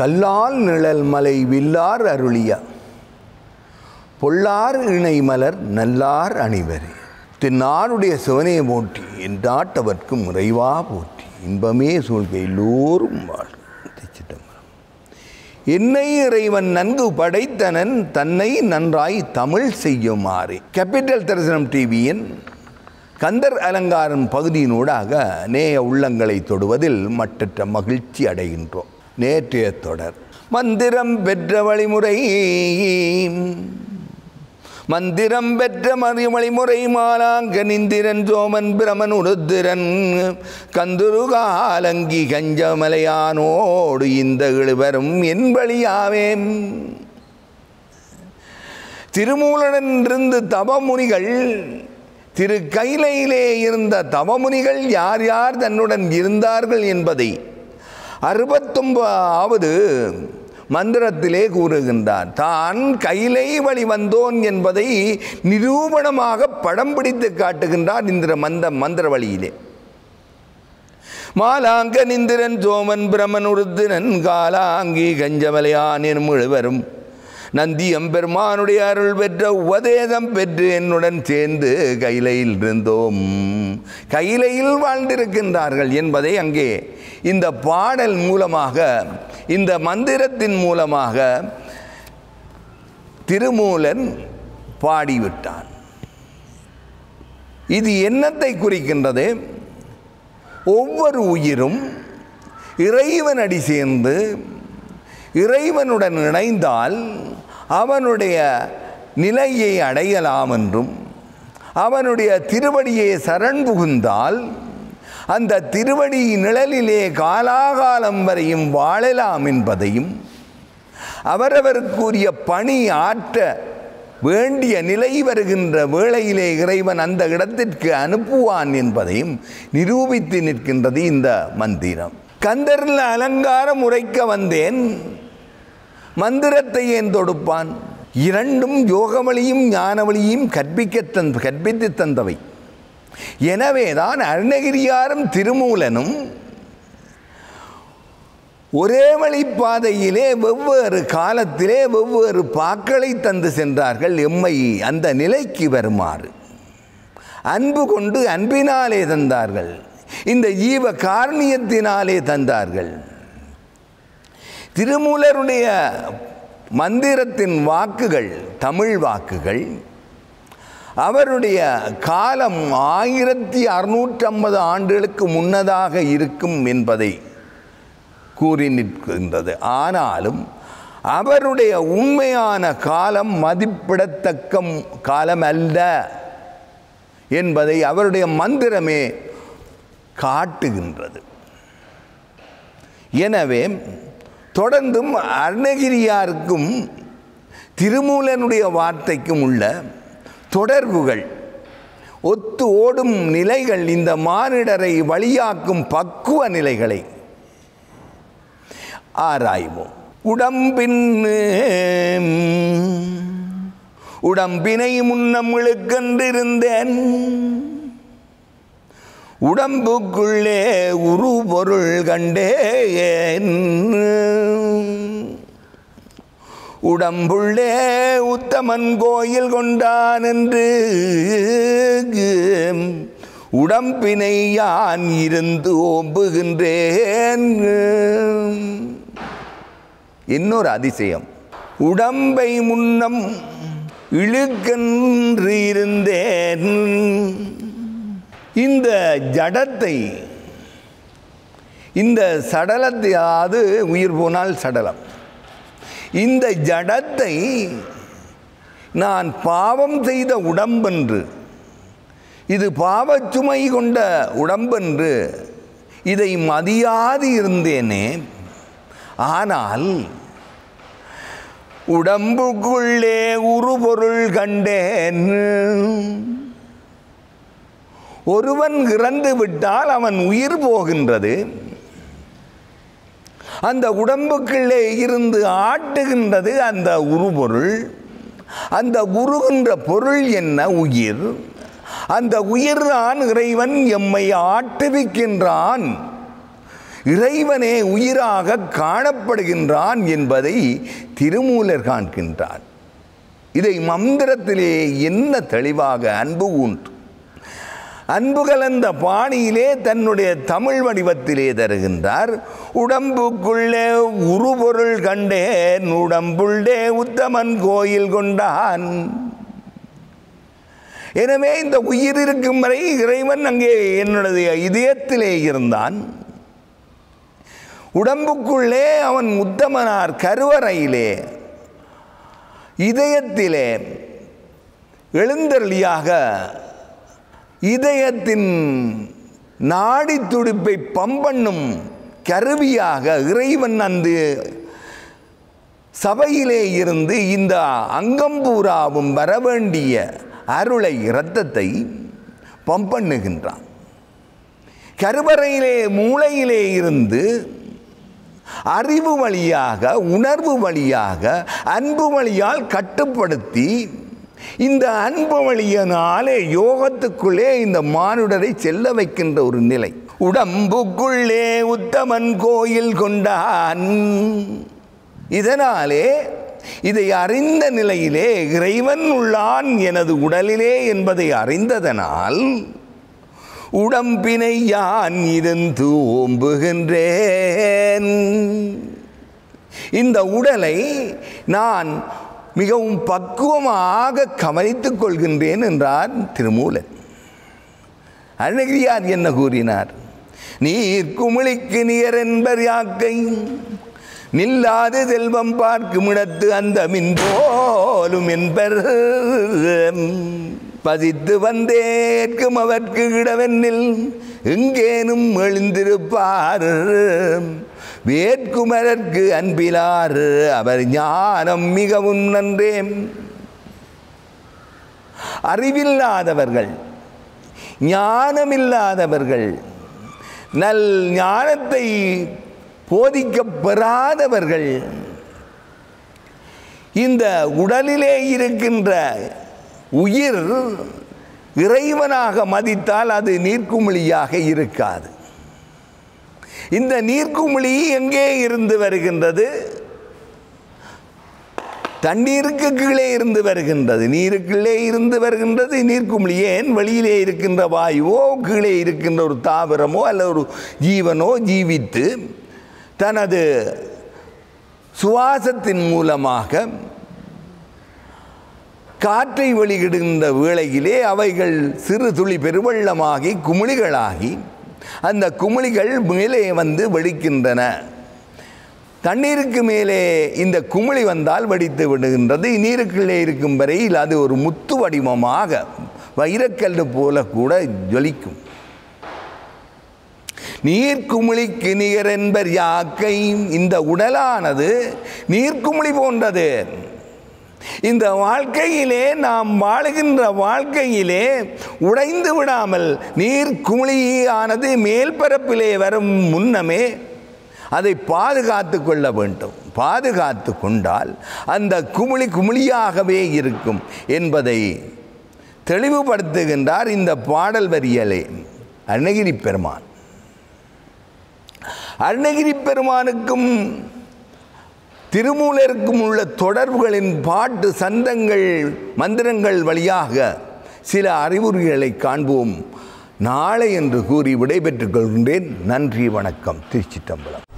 கல்லால் நிழல் மலை வில்லார் அருளிய பொல்லார் இணை மலர் நல்லார் அணிவரே தென்னாடுடைய சிவனையை போற்றி என்றாட்டவர்க்கு முறைவா போற்றி இன்பமே சூழ்க எல்லோரும் வாழ்க திருச்சிட்டம்பலம். என்னை இறைவன் நன்கு படைத்தனன் தன்னை நன்றாய் தமிழ் செய்யுமாறு கேபிட்டல் தரிசனம் டிவியின் கந்தர் அலங்காரம் பகுதியினூடாக நேய உள்ளங்களை தொடுவதில் மட்டற்ற மகிழ்ச்சி அடைகின்றோம் நேற்றைய தொடர் மந்திரம் பெற்ற வழிமுறை மந்திரம் பெற்ற மதி வழிமுறை மாலாங்க நிந்திரன் சோமன் பிரமன் உருத்திரன் கந்துரு காலங்கி கஞ்சமலையானோடு இந்த இழுவரும் என் வழியாவேன் திருமூலனிருந்து தவமுனிகள் திரு கைலையிலே இருந்த தவமுனிகள் யார் யார் தன்னுடன் இருந்தார்கள் என்பதை அறுபத்தொன்பதாவது மந்திரத்திலே கூறுகின்றார் தான் கைலை வழி வந்தோன் என்பதை நிரூபணமாக படம் பிடித்து காட்டுகின்றார் இந்த மந்த மந்திர வழியிலே மாலாங்க நிந்திரன் சோமன் பிரமன் உருத்திரன் காலாங்கி கஞ்சமலையான் எனும் முழுவரும் நந்தி எம்பெருமானுடைய அருள் பெற்ற உபதேசம் பெற்று என்னுடன் சேர்ந்து கைலையில் இருந்தோம் கைலையில் வாழ்ந்திருக்கின்றார்கள் என்பதை அங்கே இந்த பாடல் மூலமாக இந்த மந்திரத்தின் மூலமாக திருமூலன் பாடிவிட்டான் இது என்னத்தை குறிக்கின்றது ஒவ்வொரு உயிரும் இறைவனடி சேர்ந்து இறைவனுடன் இணைந்தால் அவனுடைய நிலையை அடையலாம் என்றும் அவனுடைய திருவடியை சரண் புகுந்தால் அந்த திருவடி நிழலிலே காலாகாலம் வரையும் வாழலாம் என்பதையும் அவரவருக்குரிய பணி ஆற்ற வேண்டிய நிலை வருகின்ற வேளையிலே இறைவன் அந்த இடத்திற்கு அனுப்புவான் என்பதையும் நிரூபித்து நிற்கின்றது இந்த மந்திரம் கந்தரில் அலங்காரம் உரைக்க வந்தேன் மந்திரத்தை ஏன் தொடுப்பான் இரண்டும் யோகவழியும் ஞானவழியும் கற்பிக்க தந்த கற்பித்து தந்தவை எனவேதான் அருணகிரியாரும் திருமூலனும் ஒரே வழிப்பாதையிலே வெவ்வேறு காலத்திலே வெவ்வேறு பாக்களை தந்து சென்றார்கள் எம்மை அந்த நிலைக்கு வருமாறு அன்பு கொண்டு அன்பினாலே தந்தார்கள் இந்த ஜீவ காரணியத்தினாலே தந்தார்கள் திருமூலருடைய மந்திரத்தின் வாக்குகள் தமிழ் வாக்குகள் அவருடைய காலம் ஆயிரத்தி அறுநூற்றம்பது ஆண்டுகளுக்கு முன்னதாக இருக்கும் என்பதை கூறி நிற்கின்றது ஆனாலும் அவருடைய உண்மையான காலம் மதிப்பிடத்தக்க காலம் அல்ல என்பதை அவருடைய மந்திரமே காட்டுகின்றது எனவே தொடர்ந்தும் அருணகிரியாருக்கும் திருமூலனுடைய வார்த்தைக்கும் உள்ள தொடர்புகள் ஒத்து ஓடும் நிலைகள் இந்த மானிடரை வழியாக்கும் பக்குவ நிலைகளை ஆராய்வோம் உடம்பின் உடம்பினை முன்னம் இழுக்கென்றிருந்தேன் உடம்புக்குள்ளே உரு பொருள் கண்டேன் உடம்புள்ளே உத்தமன் கோயில் கொண்டான் என்று உடம்பினை யான் இருந்து ஓம்புகின்றேன் இன்னொரு அதிசயம் உடம்பை முன்னம் இழுக்கென்று இருந்தேன் இந்த ஜடத்தை இந்த சடலத்தை அதாவது உயிர் போனால் சடலம் இந்த ஜடத்தை நான் பாவம் செய்த உடம்பென்று இது பாவச்சுமை கொண்ட உடம்பென்று இதை மதியாது இருந்தேனே ஆனால் உடம்புக்குள்ளே உருபொருள் கண்டேன் ஒருவன் இறந்து விட்டால் அவன் உயிர் போகின்றது அந்த உடம்புக்குள்ளே இருந்து ஆட்டுகின்றது அந்த உருபொருள் அந்த உருகின்ற பொருள் என்ன உயிர் அந்த உயிர்தான் இறைவன் எம்மை ஆட்டுவிக்கின்றான் இறைவனே உயிராக காணப்படுகின்றான் என்பதை திருமூலர் காண்கின்றார் இதை மந்திரத்திலே என்ன தெளிவாக அன்பு உண்டு அன்பு கலந்த பாணியிலே தன்னுடைய தமிழ் வடிவத்திலே தருகின்றார் உடம்புக்குள்ளே உருபொருள் கண்டேன் உடம்புள்ளே உத்தமன் கோயில் கொண்டான் எனவே இந்த உயிர் இருக்கும் வரை இறைவன் அங்கே என்னுடைய இதயத்திலே இருந்தான் உடம்புக்குள்ளே அவன் உத்தமனார் கருவறையிலே இதயத்திலே எழுந்தருளியாக இதயத்தின் நாடி துடிப்பை பம்பண்ணும் கருவியாக இறைவன் அந்த சபையிலே இருந்து இந்த அங்கம்பூராவும் வரவேண்டிய அருளை இரத்தத்தை பம்பண்ணுகின்றான் கருவறையிலே மூளையிலே இருந்து அறிவு வழியாக உணர்வு வழியாக அன்பு வழியால் கட்டுப்படுத்தி இந்த அன்பு வழியினாலே யோகத்துக்குள்ளே இந்த மானுடரை செல்ல வைக்கின்ற ஒரு நிலை உடம்புக்குள்ளே உத்தமன் கோயில் கொண்டான் இதனாலே இதை அறிந்த நிலையிலே இறைவன் உள்ளான் எனது உடலிலே என்பதை அறிந்ததனால் உடம்பினை யான் இருந்து ஓம்புகின்றேன் இந்த உடலை நான் மிகவும் பக்குவமாக கவனித்துக் கொள்கின்றேன் என்றார் திருமூலன் அருணகிரியார் என்ன கூறினார் நீர் குமிழிக்கு நிகர் என்பர் யாக்கை நில்லாது செல்வம் பார்க்கும் இடத்து அந்த மின் போலும் என்பர் பதித்து வந்தேற்கும் அவர்க்கு இடவெண்ணில் எங்கேனும் எழுந்திருப்பார் வேட்குமரர்க்கு அன்பிலார் அவர் ஞானம் மிகவும் நன்றே அறிவில்லாதவர்கள் ஞானமில்லாதவர்கள் நல் ஞானத்தை போதிக்கப் பெறாதவர்கள் இந்த உடலிலே இருக்கின்ற உயிர் இறைவனாக மதித்தால் அது நீர்க்குமிழியாக இருக்காது இந்த நீர்க்குமிழி எங்கே இருந்து வருகின்றது தண்ணீருக்கு கீழே இருந்து வருகின்றது நீருக்குள்ளே இருந்து வருகின்றது நீர்க்குமிழி ஏன் வெளியிலே இருக்கின்ற வாயுவோ கீழே இருக்கின்ற ஒரு தாவரமோ அல்ல ஒரு ஜீவனோ ஜீவித்து தனது சுவாசத்தின் மூலமாக காற்றை வெளியிடுகின்ற வேளையிலே அவைகள் சிறு துளி பெருவெள்ளமாகி குமிழிகளாகி அந்த குமிழிகள் மேலே வந்து வெடிக்கின்றன தண்ணீருக்கு மேலே இந்த குமிழி வந்தால் வெடித்து விடுகின்றது நீருக்குள்ளே இருக்கும் வரையில் அது ஒரு முத்து வடிவமாக வைரக்கல்லு போல கூட ஜொலிக்கும் நீர்க்குமிழிக்கு நிகர் என்பர் யாக்கை இந்த உடலானது நீர்க்குமிழி போன்றது இந்த வாழ்க்கையிலே நாம் வாழுகின்ற வாழ்க்கையிலே உடைந்து விடாமல் நீர் குமிழியானது மேல் பரப்பிலே வரும் முன்னமே அதை பாதுகாத்து கொள்ள வேண்டும் பாதுகாத்து கொண்டால் அந்த குமிழி குமிழியாகவே இருக்கும் என்பதை தெளிவுபடுத்துகின்றார் இந்த பாடல் வரியலே அருணகிரி பெருமான் அருணகிரி பெருமானுக்கும் திருமூலருக்கும் உள்ள தொடர்புகளின் பாட்டு சந்தங்கள் மந்திரங்கள் வழியாக சில அறிவுரைகளை காண்போம் நாளை என்று கூறி விடைபெற்றுக் கொள்கின்றேன் நன்றி வணக்கம் திருச்சிட்டம்பலம்